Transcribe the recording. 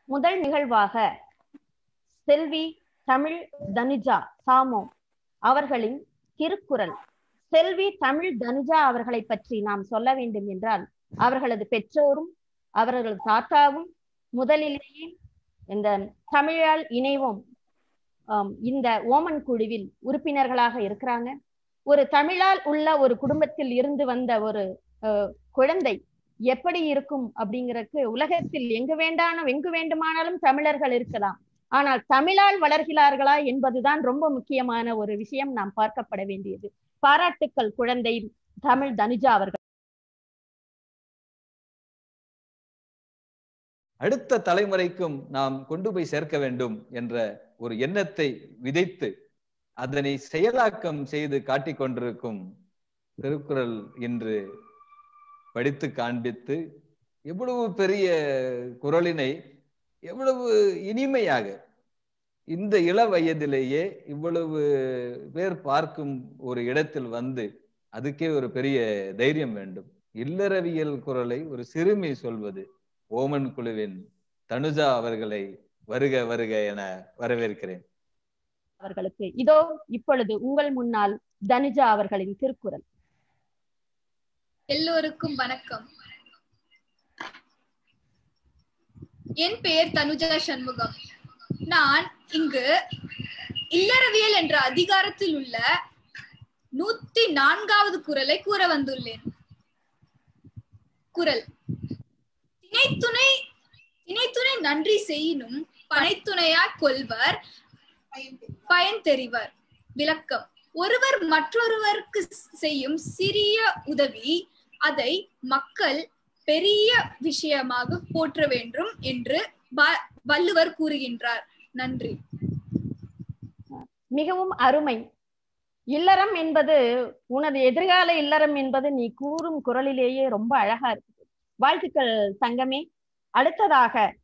முதல் நிகழ்வாக செல்வி தமிழ் தனுஜா சாமோ அவர்களின் திருக்குறள் செல்வி தமிழ் தனுஜா அவர்களை பற்றி நாம் சொல்ல வேண்டும் என்றால் அவர்களது பெற்றோரும் அவர்களது தாத்தாவும் முதலிலேயே இந்த தமிழால் இணைவோம் ஆம், இந்த ஓமன் குழுவில் உறுப்பினர்களாக இருக்கிறாங்க ஒரு தமிழால் உள்ள ஒரு குடும்பத்தில் இருந்து வந்த ஒரு அஹ், குழந்தை எப்படி இருக்கும் அப்படிங்கறதுக்கு உலகத்தில் எங்கு வேண்டான எங்கு வேண்டுமானாலும் தமிழர்கள் இருக்கலாம் ஆனால் தமிழால் வளர்கிறார்களா என்பதுதான் ரொம்ப முக்கியமான ஒரு விஷயம் நாம் பார்க்கப்பட வேண்டியது பாராட்டுக்கள் குழந்தை தமிழ் தனுஜா அவர்கள் அடுத்த தலைமுறைக்கும் நாம் கொண்டு போய் சேர்க்க வேண்டும் என்ற ஒரு எண்ணத்தை விதைத்து அதனை செயலாக்கம் செய்து காட்டிக் கொண்டிருக்கும் திருக்குறள் இன்று படித்து காண்பித்து எவ்வளவு பெரிய குரலினை எவ்வளவு இனிமையாக இந்த இள வயதிலேயே இவ்வளவு பேர் பார்க்கும் ஒரு இடத்தில் வந்து அதுக்கே ஒரு பெரிய தைரியம் வேண்டும் இல்லறவியல் குரலை ஒரு சிறுமி சொல்வது ஓமன் குழுவின் தனுஜா அவர்களை வருக வருக என வரவேற்கிறேன் அவர்களுக்கு இதோ இப்பொழுது உங்கள் முன்னால் தனுஜா அவர்களின் திருக்குறள் எல்லோருக்கும் வணக்கம் என் பெயர் தனுஜா சண்முகம் நான் இங்கு இல்லறவியல் என்ற அதிகாரத்தில் உள்ள நூத்தி நான்காவது குறளை கூற வந்துள்ளேன் குறள் திணைத்துணை திணைத்துணை நன்றி செய்யினும் பனைத்துணையா கொள்வர் பயன் தெரிவர் விளக்கம் ஒருவர் மற்றொருவருக்கு செய்யும் சிறிய உதவி அதை மக்கள் பெரிய விஷயமாக போற்ற வேண்டும் என்று வ- வள்ளுவர் கூறுகின்றார் நன்றி மிகவும் அருமை இல்லறம் என்பது உனது எதிர்கால இல்லறம் என்பது நீ கூறும் குரலிலேயே ரொம்ப அழகா இருக்குது வாழ்த்துக்கள் தங்கமே அடுத்ததாக